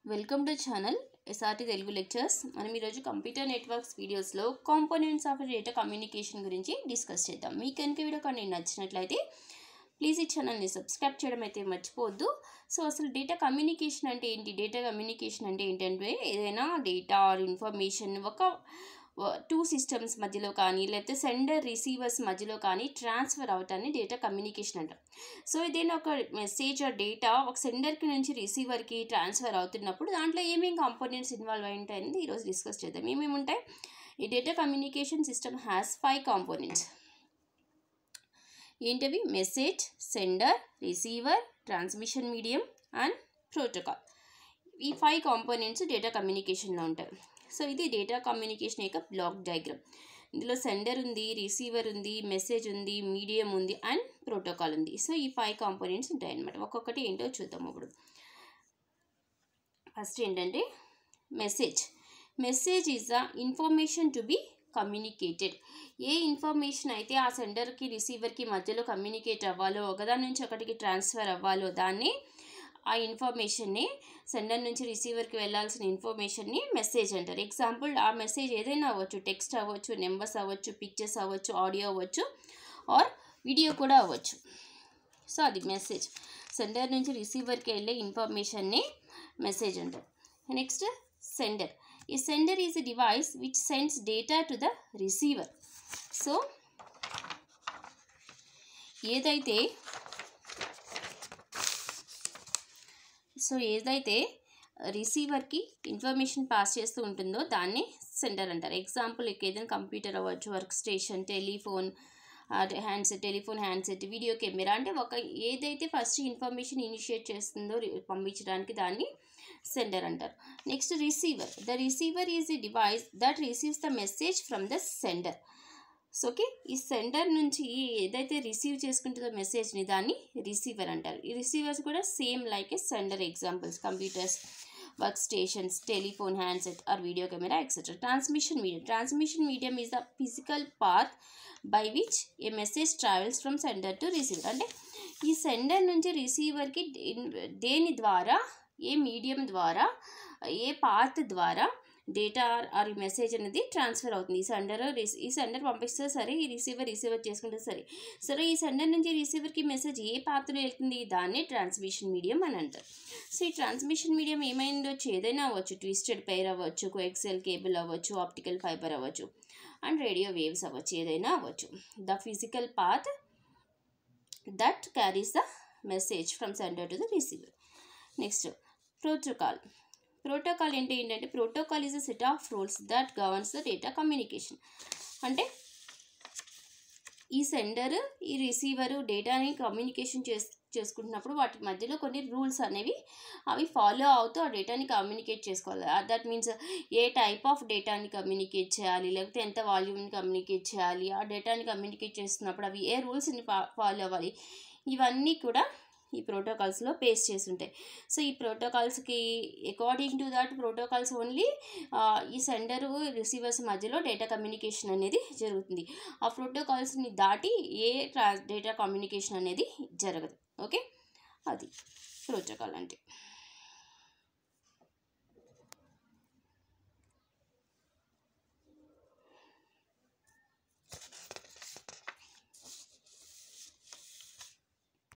welcome to channel SRT Telugu lectures మనం ఈరోజు computer networks వీడియోస్లో కాంపోనెంట్స్ ఆఫ్ డేటా కమ్యూనికేషన్ గురించి డిస్కస్ చేద్దాం మీకు కనుక వీడియో కానీ నచ్చినట్లయితే ప్లీజ్ ఈ ఛానల్ని సబ్స్క్రైబ్ చేయడం అయితే మర్చిపోవద్దు సో అసలు డేటా కమ్యూనికేషన్ అంటే ఏంటి డేటా కమ్యూనికేషన్ అంటే ఏంటంటే ఏదైనా డేటా ఆర్ ఇన్ఫర్మేషన్ ఒక టూ సిస్టమ్స్ మధ్యలో కానీ లేకపోతే సెండర్ రిసీవర్స్ మధ్యలో కానీ ట్రాన్స్ఫర్ అవటాన్ని డేటా కమ్యూనికేషన్ అంటాం సో ఏదైనా ఒక మెసేజ్ ఆర్ డేటా ఒక సెండర్కి నుంచి రిసీవర్కి ట్రాన్స్ఫర్ అవుతున్నప్పుడు దాంట్లో ఏమేమి కాంపోనెంట్స్ ఇన్వాల్వ్ అయి ఉంటాయి అనేది ఈరోజు డిస్కస్ చేద్దాం ఏమేమి ఉంటాయి ఈ data communication system has five components ఏంటవి message sender receiver transmission medium and protocol ఈ ఫైవ్ కాంపోనెంట్స్ డేటా కమ్యూనికేషన్లో ఉంటాయి సో ఇది డేటా కమ్యూనికేషన్ యొక్క బ్లాక్ డయాగ్రామ్ ఇందులో సెండర్ ఉంది రిసీవర్ ఉంది మెసేజ్ ఉంది మీడియం ఉంది అండ్ ప్రోటోకాల్ ఉంది సో ఈ ఫైవ్ కాంపోనెంట్స్ ఉంటాయి అన్నమాట ఒక్కొక్కటి ఏంటో చూద్దాం ఇప్పుడు ఫస్ట్ ఏంటంటే message message is the information to be communicated ఏ ఇన్ఫర్మేషన్ అయితే ఆ సెండర్కి రిసీవర్కి మధ్యలో కమ్యూనికేట్ అవ్వాలో ఒకదాని నుంచి ఒకటికి ట్రాన్స్ఫర్ అవ్వాలో దాన్ని ఆ ఇన్ఫర్మేషన్ని సెండర్ నుంచి రిసీవర్కి వెళ్ళాల్సిన ఇన్ఫర్మేషన్ని మెసేజ్ అంటారు ఎగ్జాంపుల్ ఆ మెసేజ్ ఏదైనా అవ్వచ్చు టెక్స్ట్ అవ్వచ్చు నెంబర్స్ అవ్వచ్చు పిక్చర్స్ అవ్వచ్చు ఆడియో అవ్వచ్చు ఆర్ వీడియో కూడా అవ్వచ్చు సో అది మెసేజ్ సెండర్ నుంచి రిసీవర్కి వెళ్ళే ఇన్ఫర్మేషన్ని మెసేజ్ అంటారు నెక్స్ట్ సెండర్ ఈ sender is a device which sends data to the receiver so ఏదైతే సో ఏదైతే రిసీవర్కి ఇన్ఫర్మేషన్ పాస్ చేస్తూ ఉంటుందో దాన్ని సెంటర్ అంటారు ఎగ్జాంపుల్ ఏదైనా కంప్యూటర్ అవ్వచ్చు work station telephone handset telephone handset video camera అంటే ఒక ఏదైతే ఫస్ట్ ఇన్ఫర్మేషన్ ఇనిషియేట్ చేస్తుందో పంపించడానికి దాన్ని సెండర్ అంటారు next receiver the receiver is a device that receives the message from the sender so okay ఈ సెండర్ నుంచి ఏదైతే రిసీవ్ చేసుకుంటుందో మెసేజ్ని దాన్ని రిసీవర్ అంటారు ఈ రిసీవర్స్ కూడా same like a sender examples computers work stations telephone handset or video camera etcetera transmission medium transmission medium is the physical path by which a message travels from sender to receiver అంటే ఈ sender నుంచి రిసీవర్కి దేని ద్వారా ఏ medium ద్వారా ఏ path ద్వారా data or ఈ మెసేజ్ అనేది ట్రాన్స్ఫర్ అవుతుంది ఈ సెండర్ ఈ సెండర్ పంపిస్తే సరే ఈ రిసీవర్ రిసీవర్ చేసుకుంటే సరే సరే ఈ సెండర్ నుంచి రిసీవర్కి మెసేజ్ ఏ పాత్రలో వెళ్తుంది దాన్నే ట్రాన్స్మిషన్ మీడియం అని అంటారు సో ఈ ట్రాన్స్మిషన్ మీడియం ఏమైందొచ్చు ఏదైనా అవ్వచ్చు ట్విస్టెడ్ పెయిర్ అవ్వచ్చు కోఎక్సెల్ కేబుల్ అవ్వచ్చు ఆప్టికల్ ఫైబర్ అవ్వచ్చు అండ్ రేడియో వేవ్స్ అవ్వచ్చు ఏదైనా అవ్వచ్చు the physical path that carries the message from sender to the receiver next protocol protocol ఏంటి ఏంటంటే protocol is a set of rules that governs the data communication అంటే ఈ sender ఈ receiver డేటాని communication చేస్ చేసుకుంటున్నప్పుడు వాటి మధ్యలో కొన్ని రూల్స్ అనేవి అవి ఫాలో అవుతూ ఆ డేటాని కమ్యూనికేట్ చేసుకోవాలి దట్ మీన్స్ ఏ టైప్ ఆఫ్ డేటాని కమ్యూనికేట్ చేయాలి లేకపోతే ఎంత వాల్యూమ్ని కమ్యూనికేట్ చేయాలి ఆ డేటాని కమ్యూనికేట్ చేస్తున్నప్పుడు అవి ఏ రూల్స్ని ఫాలో అవ్వాలి ఇవన్నీ కూడా ఈ ప్రోటోకాల్స్లో పేస్ట్ చేసి ఉంటాయి సో ఈ ప్రోటోకాల్స్కి according to that protocols only ఈ సెండర్ రిసీవర్స్ మధ్యలో డేటా కమ్యూనికేషన్ అనేది జరుగుతుంది ఆ ప్రోటోకాల్స్ని దాటి ఏ ట్రా డేటా కమ్యూనికేషన్ అనేది జరగదు ఓకే అది ప్రోటోకాల్ అంటే